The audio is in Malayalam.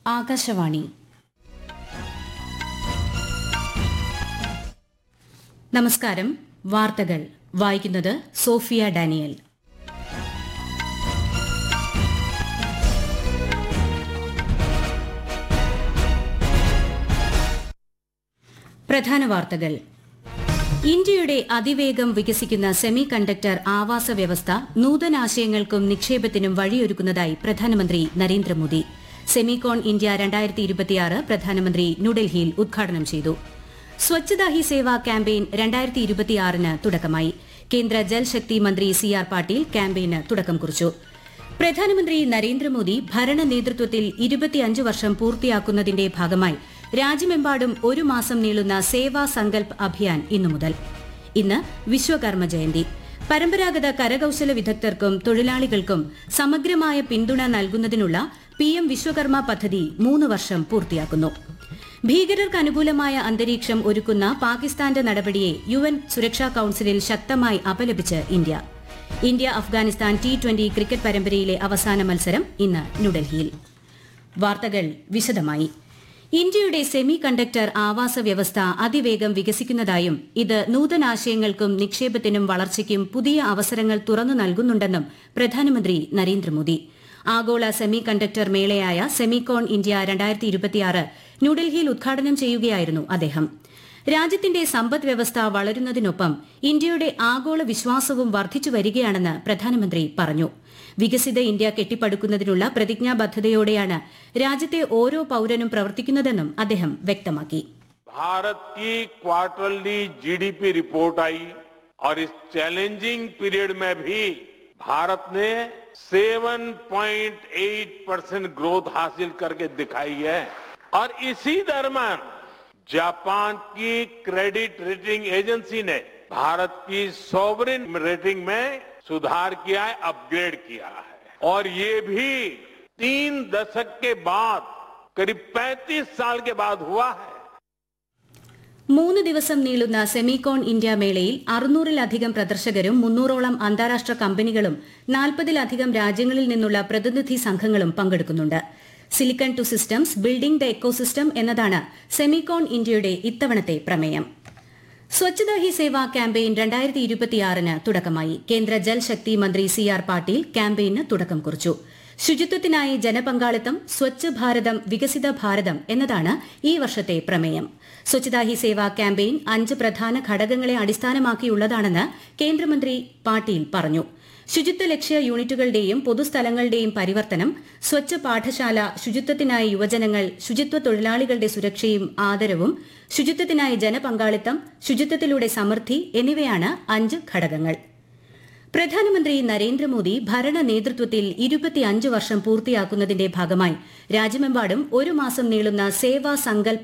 ആകാശവാണി നമസ്കാരം വാർത്തകൾ വായിക്കുന്നത് സോഫിയ ഡാനിയൽ പ്രധാന വാർത്തകൾ ഇന്ത്യയുടെ അതിവേഗം വികസിക്കുന്ന സെമി കണ്ടക്ടർ ആവാസ വ്യവസ്ഥ നൂതനാശയങ്ങൾക്കും നിക്ഷേപത്തിനും വഴിയൊരുക്കുന്നതായി പ്രധാനമന്ത്രി നരേന്ദ്രമോദി സെമികോൺ ഇന്ത്യ രണ്ടായിരത്തി ഇരുപത്തിയാറ് പ്രധാനമന്ത്രി ന്യൂഡൽഹിയിൽ ഉദ്ഘാടനം ചെയ്തു സ്വച്ഛതാ ഹി സേവ ക്യാമ്പയിൻ രണ്ടായിരത്തി ഇരുപത്തിയാറിന് തുടക്കമായി കേന്ദ്ര ജൽശക്തി മന്ത്രി സി ആർ പാട്ടീൽ ക്യാമ്പയിന് തുടക്കം കുറിച്ചു പ്രധാനമന്ത്രി നരേന്ദ്രമോദി ഭരണ നേതൃത്വത്തിൽ ഇരുപത്തിയഞ്ച് വർഷം പൂർത്തിയാക്കുന്നതിന്റെ ഭാഗമായി രാജ്യമെമ്പാടും ഒരു മാസം നീളുന്ന സേവാ സങ്കൽപ് അഭിയാൻ ഇന്നു മുതൽ ഇന്ന് വിശ്വകർമ്മ ജയന്തി പരമ്പരാഗത കരകൌശല വിദഗ്ധർക്കും തൊഴിലാളികൾക്കും സമഗ്രമായ പിന്തുണ നൽകുന്നതിനുള്ള പി എം വിശ്വകർമ്മ പദ്ധതി മൂന്ന് വർഷം പൂർത്തിയാക്കുന്നു ഭീകരർക്ക് അനുകൂലമായ അന്തരീക്ഷം ഒരുക്കുന്ന പാകിസ്ഥാന്റെ നടപടിയെ യു എൻ സുരക്ഷാ കൌൺസിലിൽ ശക്തമായി അപലപിച്ച് India India Afghanistan T twenty cricket പരമ്പരയിലെ അവസാന മത്സരം ഇന്ന് ന്യൂഡൽഹിയിൽ വാർത്തകൾ വിശദമായി ഇന്ത്യയുടെ സെമി കണ്ടക്ടർ ആവാസ വ്യവസ്ഥ അതിവേഗം വികസിക്കുന്നതായും ഇത് നൂതനാശയങ്ങൾക്കും നിക്ഷേപത്തിനും വളർച്ചയ്ക്കും പുതിയ അവസരങ്ങൾ തുറന്നു നൽകുന്നുണ്ടെന്നും പ്രധാനമന്ത്രി നരേന്ദ്രമോദി ആഗോള സെമി കണ്ടക്ടർ മേളയായ സെമികോൺ ഇന്ത്യ രണ്ടായിരത്തി ഇരുപത്തിയാറ് ന്യൂഡൽഹിയിൽ ഉദ്ഘാടനം ചെയ്യുകയായിരുന്നു അദ്ദേഹം രാജ്യത്തിന്റെ സമ്പദ് വ്യവസ്ഥ വളരുന്നതിനൊപ്പം ഇന്ത്യയുടെ ആഗോള വിശ്വാസവും വർദ്ധിച്ചു വരികയാണെന്ന് പ്രധാനമന്ത്രി പറഞ്ഞു വികസിത ഇന്ത്യ കെട്ടിപ്പടുക്കുന്നതിനുള്ള പ്രതിജ്ഞാബദ്ധതയോടെയാണ് രാജ്യത്തെ ഓരോ പൌരനും പ്രവർത്തിക്കുന്നതെന്നും അദ്ദേഹം വ്യക്തമാക്കി भारत की क्वार्टरली जीडीपी रिपोर्ट आई और इस चैलेंजिंग पीरियड में भी भारत ने 7.8 परसेंट ग्रोथ हासिल करके दिखाई है और इसी दरम्यान जापान की क्रेडिट रेटिंग एजेंसी ने भारत की सॉवरिन रेटिंग में सुधार किया है अपग्रेड किया है और ये भी तीन दशक के बाद करीब 35 साल के बाद हुआ है മൂന്ന് ദിവസം നീളുന്ന സെമികോൺ ഇന്ത്യ മേളയിൽ അറുന്നൂറിലധികം പ്രദർശകരും മുന്നൂറോളം അന്താരാഷ്ട്ര കമ്പനികളും നാൽപ്പതിലധികം രാജ്യങ്ങളിൽ നിന്നുള്ള പ്രതിനിധി സംഘങ്ങളും പങ്കെടുക്കുന്നുണ്ട് silicon to systems building the ecosystem എന്നതാണ് സെമികോൺ ഇന്ത്യയുടെ ഇത്തവണത്തെ പ്രമേയം സ്വച്ഛതാ ഹി സേവ ക്യാമ്പയിൻ രണ്ടായിരത്തി ഇരുപത്തിയാറിന് തുടക്കമായി കേന്ദ്ര ജൽശക്തി മന്ത്രി സി ആർ പാട്ടീൽ ക്യാമ്പയിന് തുടക്കം കുറിച്ചു ശുചിത്വത്തിനായി ജനപങ്കാളിത്തം സ്വച്ഛ് ഭാരതം വികസിത ഭാരതം എന്നതാണ് ഈ വർഷത്തെ പ്രമേയം സ്വച്ഛതാ ഹി സേവ ക്യാമ്പയിൻ അഞ്ച് പ്രധാന ഘടകങ്ങളെ അടിസ്ഥാനമാക്കിയുള്ളതാണെന്ന് കേന്ദ്രമന്ത്രി പാട്ടീൽ പറഞ്ഞു ശുചിത്വ ലക്ഷ്യ യൂണിറ്റുകളുടെയും പൊതുസ്ഥലങ്ങളുടെയും പരിവർത്തനം സ്വച്ഛ പാഠശാല ശുചിത്വത്തിനായി യുവജനങ്ങൾ ശുചിത്വ തൊഴിലാളികളുടെ സുരക്ഷയും ആദരവും ശുചിത്വത്തിനായി ജനപങ്കാളിത്തം ശുചിത്വത്തിലൂടെ സമൃദ്ധി എന്നിവയാണ് അഞ്ച് ഘടകങ്ങൾ പ്രധാനമന്ത്രി നരേന്ദ്രമോദി ഭരണ നേതൃത്വത്തിൽ ഇരുപത്തിയഞ്ച് വർഷം പൂർത്തിയാക്കുന്നതിന്റെ ഭാഗമായി രാജ്യമെമ്പാടും ഒരു മാസം നീളുന്ന സേവാ സങ്കൽപ്